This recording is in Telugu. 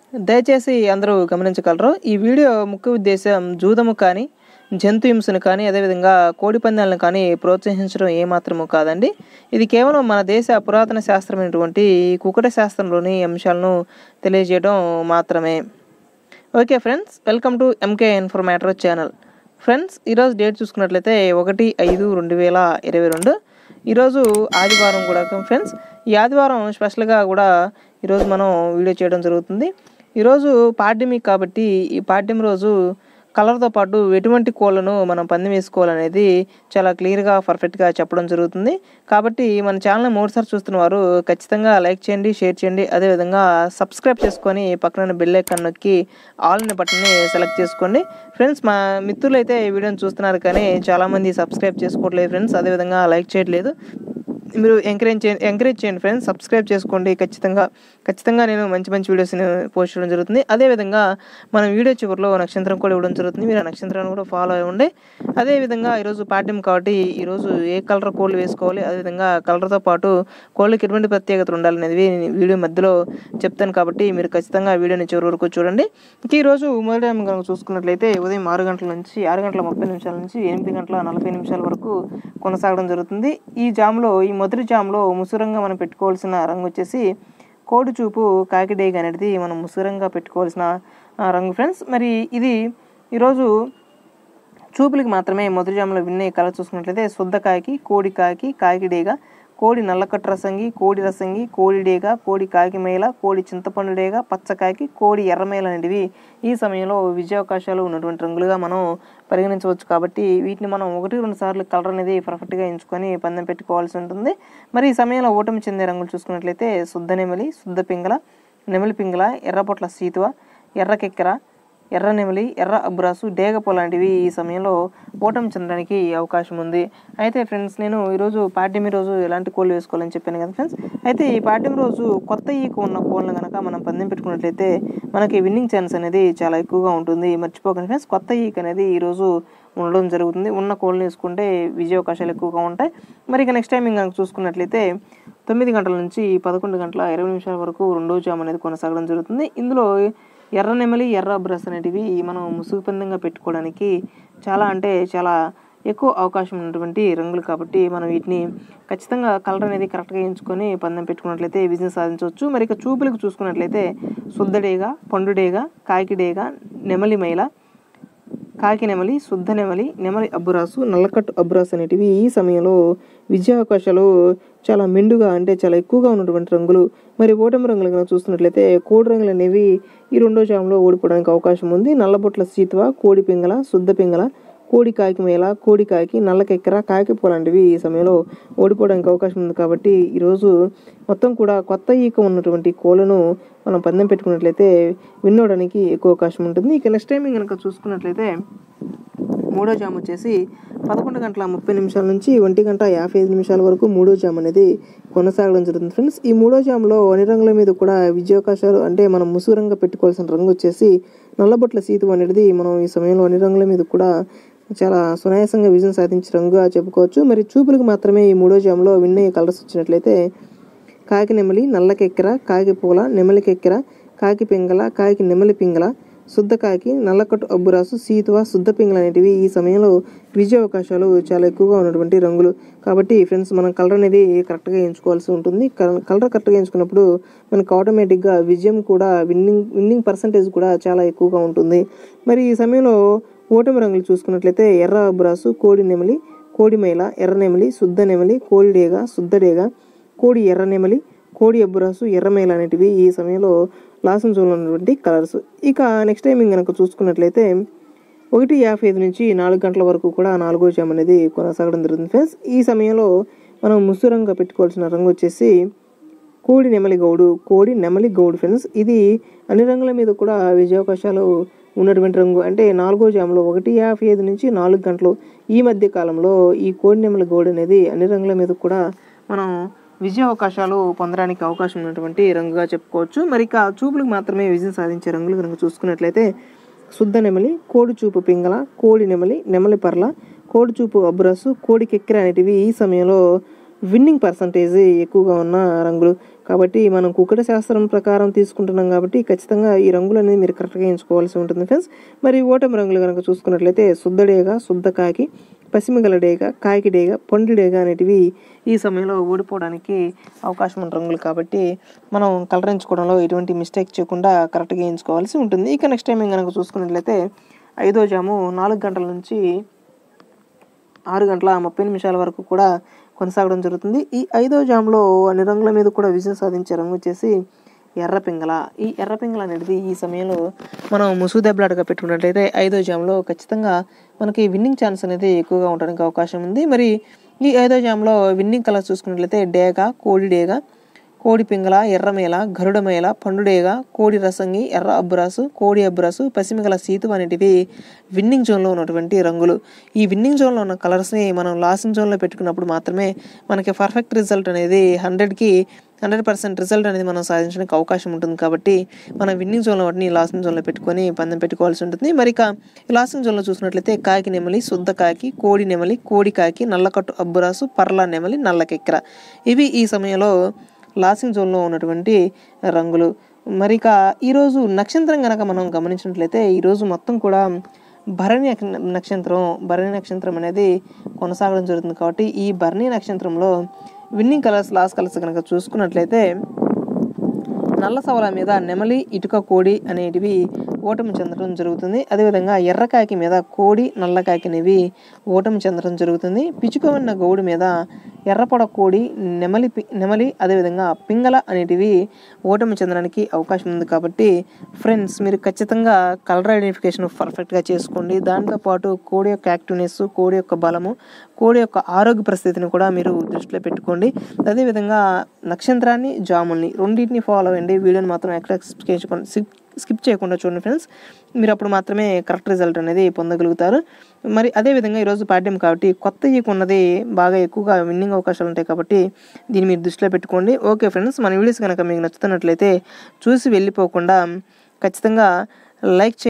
దయచేసి అందరూ గమనించగలరు ఈ వీడియో ముఖ్య ఉద్దేశం జూదము కానీ జంతు హింసను కానీ అదేవిధంగా కోడి పందాలను కానీ ప్రోత్సహించడం ఏమాత్రము కాదండి ఇది కేవలం మన దేశ పురాతన శాస్త్రమైనటువంటి కుకుట శాస్త్రంలోని అంశాలను తెలియజేయడం మాత్రమే okay friends welcome to MK informator channel friends ఈరోజు డేట్ చూసుకున్నట్లయితే ఒకటి ఐదు రెండు వేల ఇరవై రెండు ఈరోజు ఆదివారం కూడా ఫ్రెండ్స్ ఈ ఆదివారం స్పెషల్గా కూడా ఈరోజు మనం వీడియో చేయడం జరుగుతుంది ఈరోజు పాడ్యమి కాబట్టి ఈ పాడ్యం రోజు కలర్తో పాటు ఎటువంటి కోళ్ళను మనం పందెం వేసుకోవాలనేది చాలా క్లియర్గా పర్ఫెక్ట్గా చెప్పడం జరుగుతుంది కాబట్టి మన ఛానల్ మూడుసారి చూస్తున్న వారు ఖచ్చితంగా లైక్ చేయండి షేర్ చేయండి అదేవిధంగా సబ్స్క్రైబ్ చేసుకొని పక్కన బెల్ ఐకాన్ నొక్కి ఆల్ అనే బటన్ని సెలెక్ట్ చేసుకోండి ఫ్రెండ్స్ మా మిత్రులు అయితే ఈ వీడియోని చూస్తున్నారు కానీ చాలామంది సబ్స్క్రైబ్ చేసుకోవట్లేదు ఫ్రెండ్స్ అదేవిధంగా లైక్ చేయట్లేదు మీరు ఎంకరేజ్ చేయండి ఎంకరేజ్ చేయండి ఫ్రెండ్స్ సబ్స్క్రైబ్ చేసుకోండి ఖచ్చితంగా ఖచ్చితంగా నేను మంచి మంచి వీడియోస్ని పోస్ట్ చేయడం జరుగుతుంది అదేవిధంగా మన వీడియో చివరిలో నక్షత్రం కూడా ఇవ్వడం జరుగుతుంది మీరు ఆ నక్షత్రాన్ని కూడా ఫాలో అవ్వండి అదేవిధంగా ఈరోజు పాఠ్యం కాబట్టి ఈరోజు ఏ కలర్ కోళ్ళు వేసుకోవాలి అదేవిధంగా కలర్తో పాటు కోళ్ళకి ఎటువంటి ప్రత్యేకత ఉండాలనేది నేను వీడియో మధ్యలో చెప్తాను కాబట్టి మీరు ఖచ్చితంగా ఆ వీడియోని చివరి వరకు చూడండి ఇంక ఈరోజు మొదటి టైం కనుక చూసుకున్నట్లయితే ఉదయం ఆరు గంటల నుంచి ఆరు గంటల ముప్పై నిమిషాల నుంచి ఎనిమిది గంటల నలభై నిమిషాల వరకు కొనసాగడం జరుగుతుంది ఈ జామ్లో ఈ మొదటి జామ్లో ముసురంగా మనం పెట్టుకోవాల్సిన రంగు వచ్చేసి కోడి చూపు కాకిడేగ అనేది మనం ముసురంగా పెట్టుకోవాల్సిన ఆ, రంగు ఫ్రెండ్స్ మరి ఇది ఈరోజు చూపులకి మాత్రమే మొదటి జాములో విన్నే కలర్ చూసుకున్నట్లయితే శుద్ధకాయకి కోడి కాకి కాకిడేగ కోడి నల్లకట్ట రసంగి కోడి రసంగి కోడి డేగ కోడి కాకిమేల కోడి చింతపండు డేగ పచ్చకాయకి కోడి ఎర్రమేల అనేటివి ఈ సమయంలో విజయావకాశాలు ఉన్నటువంటి రంగులుగా మనం పరిగణించవచ్చు కాబట్టి వీటిని మనం ఒకటి రెండు సార్లు కలర్ అనేది పర్ఫెక్ట్గా ఎంచుకొని పందెం పెట్టుకోవాల్సి ఉంటుంది మరి ఈ సమయంలో ఓటమి చెందే రంగులు చూసుకున్నట్లయితే శుద్ధ నెమలి శుద్ధ పింగళ నెమలి పింగళ ఎర్రపొట్ల సీతువ ఎర్ర కెక్కెర ఎర్ర నెమలి ఎర్ర అబ్రాసు డేగపో లాంటివి ఈ సమయంలో ఓటమి చెందడానికి అవకాశం ఉంది అయితే ఫ్రెండ్స్ నేను ఈరోజు పాడ్యమి రోజు ఎలాంటి కోళ్ళు వేసుకోవాలని చెప్పాను కదా ఫ్రెండ్స్ అయితే ఈ పాడ్యమి రోజు కొత్త ఈక ఉన్న కోళ్ళను కనుక మనం పందెం పెట్టుకున్నట్లయితే మనకి విన్నింగ్ ఛాన్స్ అనేది చాలా ఎక్కువగా ఉంటుంది మర్చిపోకండి ఫ్రెండ్స్ కొత్త ఈక అనేది ఈరోజు ఉండడం జరుగుతుంది ఉన్న కోళ్ళని వేసుకుంటే విజయ అవకాశాలు ఎక్కువగా ఉంటాయి మరి ఇక నెక్స్ట్ టైం ఇంకా చూసుకున్నట్లయితే తొమ్మిది గంటల నుంచి పదకొండు గంటల ఇరవై నిమిషాల వరకు రెండో జామ్ అనేది కొనసాగడం జరుగుతుంది ఇందులో ఎర్ర నెమలి ఎర్ర బ్రష్ అనేటివి మనం ముసుగు పందంగా పెట్టుకోవడానికి చాలా అంటే చాలా ఎక్కువ అవకాశం ఉన్నటువంటి రంగులు కాబట్టి మనం వీటిని ఖచ్చితంగా కలర్ అనేది కరెక్ట్గా ఎంచుకొని పందెం పెట్టుకున్నట్లయితే బిజినెస్ సాధించవచ్చు మరి ఇక చూపులకు చూసుకున్నట్లయితే శుద్ధడేగా పండుడేగా కాకిడేగా నెమలి మైల కాకి నెమలి శుద్ధ నెమలి నెమలి అబ్బురాసు నల్లకట్టు అబ్బురాసు అనేటివి ఈ సమయంలో విజయావకాశాలు చాలా మెండుగా అంటే చాలా ఎక్కువగా ఉన్నటువంటి రంగులు మరి ఓటమి రంగులు కనుక చూస్తున్నట్లయితే కోడి రంగులు అనేవి ఈ రెండో జాములో ఓడిపోవడానికి అవకాశం ఉంది నల్లబొట్ల సీతువ కోడి పింగళ శుద్ధ పింగళ కోడి కాకి మేళ కోడి కాకి నల్లకెక్కర కాకి లాంటివి ఈ సమయంలో ఓడిపోవడానికి అవకాశం ఉంది కాబట్టి ఈరోజు మొత్తం కూడా కొత్త ఈక ఉన్నటువంటి కోళ్ళను మనం పందెం పెట్టుకున్నట్లయితే విన్నోవడానికి ఎక్కువ అవకాశం ఉంటుంది ఇక నెక్స్ట్ టైం కనుక చూసుకున్నట్లయితే మూడో జామ్ వచ్చేసి పదకొండు గంటల ముప్పై నిమిషాల నుంచి ఒంటి గంట యాభై ఐదు నిమిషాల వరకు మూడో జామ్ అనేది కొనసాగడం జరుగుతుంది ఫ్రెండ్స్ ఈ మూడో జామ్లో అన్ని రంగుల మీద కూడా విజయావకాశాలు అంటే మనం ముసుగురంగా పెట్టుకోవాల్సిన రంగు వచ్చేసి నల్లబొట్ల సీతు అనేది మనం ఈ సమయంలో అన్ని రంగుల మీద కూడా చాలా సునాయాసంగా విజయం సాధించే రంగుగా చెప్పుకోవచ్చు మరి చూపులకు మాత్రమే ఈ మూడో జామ్లో విన్నయ్య కలర్స్ వచ్చినట్లయితే కాకి నెమలి నల్లకెక్కెర కాకి పూల నెమలి కెక్కెర కాకి పింగళ కాకి నెమలి పింగళ శుద్ధ కాకి నల్లకట్టు అబ్బురాసు సీతువ శుద్ధ పింగళ అనేటివి ఈ సమయంలో విజయ అవకాశాలు చాలా ఎక్కువగా ఉన్నటువంటి రంగులు కాబట్టి ఫ్రెండ్స్ మనం కలర్ అనేది కరెక్ట్గా ఎంచుకోవాల్సి ఉంటుంది కల- కలర్ కరెక్ట్గా ఎంచుకున్నప్పుడు మనకు ఆటోమేటిక్గా విజయం కూడా విన్నింగ్ విన్నింగ్ పర్సంటేజ్ కూడా చాలా ఎక్కువగా ఉంటుంది మరి ఈ సమయంలో ఓటమి రంగులు చూసుకున్నట్లయితే ఎర్ర అబ్బురాసు కోడి నెమలి కోడి మైల ఎర్ర నెమలి శుద్ధ నెమలి కోడి డేగ శుద్ధ డేగ కోడి ఎర్ర నెమలి కోడి అబ్బురాసు ఎర్రమేల అనేటివి ఈ సమయంలో లాసం జోన్లో ఉన్నటువంటి కలర్స్ ఇక నెక్స్ట్ టైం కనుక చూసుకున్నట్లయితే ఒకటి యాభై ఐదు నుంచి నాలుగు గంటల వరకు కూడా నాలుగో జామ్ అనేది కొనసాగడం జరుగుతుంది ఫ్రెండ్స్ ఈ సమయంలో మనం ముసురంగా పెట్టుకోవాల్సిన రంగు వచ్చేసి కోడి నెమలి గౌడు కోడి నెమలి గౌడు ఫ్రెండ్స్ ఇది అన్ని రంగుల మీద కూడా విజయావకాశాలు ఉన్నటువంటి రంగు అంటే నాలుగో జాములో ఒకటి యాభై ఐదు నుంచి నాలుగు గంటలు ఈ మధ్య కాలంలో ఈ కోడి నెమలి గౌడు అనేది అన్ని రంగుల మీద కూడా మనం విజయ అవకాశాలు పొందడానికి అవకాశం ఉన్నటువంటి రంగుగా చెప్పుకోవచ్చు మరి ఇక చూపులకు మాత్రమే విజయం సాధించే రంగులు కనుక చూసుకున్నట్లయితే శుద్ధ నెమలి కోడి చూపు పింగళ కోడి నెమలి నెమలి పర్ల కోడి చూపు అబ్బురసు కోడి కెక్కెర అనేటివి ఈ సమయంలో విన్నింగ్ పర్సంటేజ్ ఎక్కువగా ఉన్న రంగులు కాబట్టి మనం కుక్కట శాస్త్రం ప్రకారం తీసుకుంటున్నాం కాబట్టి ఖచ్చితంగా ఈ రంగులు అనేది మీరు కరెక్ట్గా ఎంచుకోవాల్సి ఉంటుంది ఫ్రెండ్స్ మరి ఓటమి రంగులు కనుక చూసుకున్నట్లయితే శుద్ధడేగా శుద్ధ కాకి పసిమిగల డేగ కాకి డేగ పండు డేగ అనేటివి ఈ సమయంలో ఓడిపోవడానికి అవకాశం ఉన్న రంగులు కాబట్టి మనం కలర్ ఎంచుకోవడంలో ఎటువంటి మిస్టేక్ చేయకుండా కరెక్ట్గా ఎంచుకోవాల్సి ఉంటుంది ఇక నెక్స్ట్ టైం కనుక చూసుకున్నట్లయితే ఐదో జాము నాలుగు గంటల నుంచి ఆరు గంటల ముప్పై నిమిషాల వరకు కూడా కొనసాగడం జరుగుతుంది ఈ ఐదో జామ్లో అన్ని రంగుల మీద కూడా విజయం సాధించే రంగు వచ్చేసి ఎర్ర పింగళ ఈ ఎర్ర పింగళ అనేది ఈ సమయంలో మనం ముసుగు దెబ్బలాటగా పెట్టుకున్నట్లయితే ఐదో జామ్లో ఖచ్చితంగా మనకి విన్నింగ్ ఛాన్స్ అనేది ఎక్కువగా ఉండడానికి అవకాశం ఉంది మరి ఈ ఐదో జామ్లో విన్నింగ్ కలర్ చూసుకున్నట్లయితే డేగ కోడి డేగ కోడి పింగళ ఎర్రమేల గరుడమేల పండుడేగ కోడి రసంగి ఎర్ర అబ్బురాసు కోడి అబ్బురాసు పసిమిగల సీతు అనేటివి విన్నింగ్ జోన్లో ఉన్నటువంటి రంగులు ఈ విన్నింగ్ జోన్లో ఉన్న కలర్స్ని మనం లాసింగ్ జోన్లో పెట్టుకున్నప్పుడు మాత్రమే మనకి పర్ఫెక్ట్ రిజల్ట్ అనేది హండ్రెడ్కి హండ్రెడ్ పర్సెంట్ రిజల్ట్ అనేది మనం సాధించడానికి అవకాశం ఉంటుంది కాబట్టి మనం విన్నింగ్ జోన్లో వాటిని లాసింగ్ జోన్లో పెట్టుకొని పందెం పెట్టుకోవాల్సి ఉంటుంది మరి ఇక ఈ లాసింగ్ జోన్లో చూసినట్లయితే కాకి నెమలి శుద్ధ కాకి కోడి నెమలి కోడి కాకి నల్లకట్టు అబ్బురాసు పర్లా నెమలి నల్లకెక్కర ఇవి ఈ సమయంలో లాసింగ్ జోన్లో ఉన్నటువంటి రంగులు మరి ఇక ఈరోజు నక్షత్రం కనుక మనం గమనించినట్లయితే ఈరోజు మొత్తం కూడా భరణి నక్ష- నక్షత్రం భరణి నక్షత్రం అనేది కొనసాగడం జరుగుతుంది కాబట్టి ఈ భరణి నక్షత్రంలో విన్నింగ్ కలర్స్ లాస్ట్ కలర్స్ కనుక చూసుకున్నట్లయితే నల్ల సవల మీద నెమలి ఇటుక కోడి అనేటివి ఓటమి చెందడం జరుగుతుంది అదేవిధంగా ఎర్రకాకి మీద కోడి నల్లకాకి అనేవి ఓటమి చెందడం జరుగుతుంది పిచుకవన్న గౌడు మీద ఎర్రపొడ కోడి నెమలి పి- నెమలి అదేవిధంగా పింగళ అనేటివి ఓటమి చెందడానికి అవకాశం ఉంది కాబట్టి ఫ్రెండ్స్ మీరు ఖచ్చితంగా కలర్ ఐడెంటిఫికేషన్ పర్ఫెక్ట్గా చేసుకోండి దాంతోపాటు కోడి యొక్క యాక్టివ్నెస్ కోడి యొక్క బలము కోడి యొక్క ఆరోగ్య పరిస్థితిని కూడా మీరు దృష్టిలో పెట్టుకోండి అదేవిధంగా నక్షత్రాన్ని జాముల్ని రెండింటిని ఫాలో అవ్వండి వీడియోని మాత్రం ఎక్కడ స్కిప్ చేయకుండా స్కిప్ స్కిప్ చేయకుండా చూడండి ఫ్రెండ్స్ మీరు అప్పుడు మాత్రమే కరెక్ట్ రిజల్ట్ అనేది పొందగలుగుతారు మరి అదేవిధంగా ఈరోజు పాఠ్యం కాబట్టి కొత్త ఈకు ఉన్నది బాగా ఎక్కువగా విన్నింగ్ అవకాశాలు ఉంటాయి కాబట్టి దీన్ని మీరు దృష్టిలో పెట్టుకోండి ఓకే ఫ్రెండ్స్ మన వీడియోస్ కనుక మీకు నచ్చుతున్నట్లయితే చూసి వెళ్ళిపోకుండా ఖచ్చితంగా లైక్ చే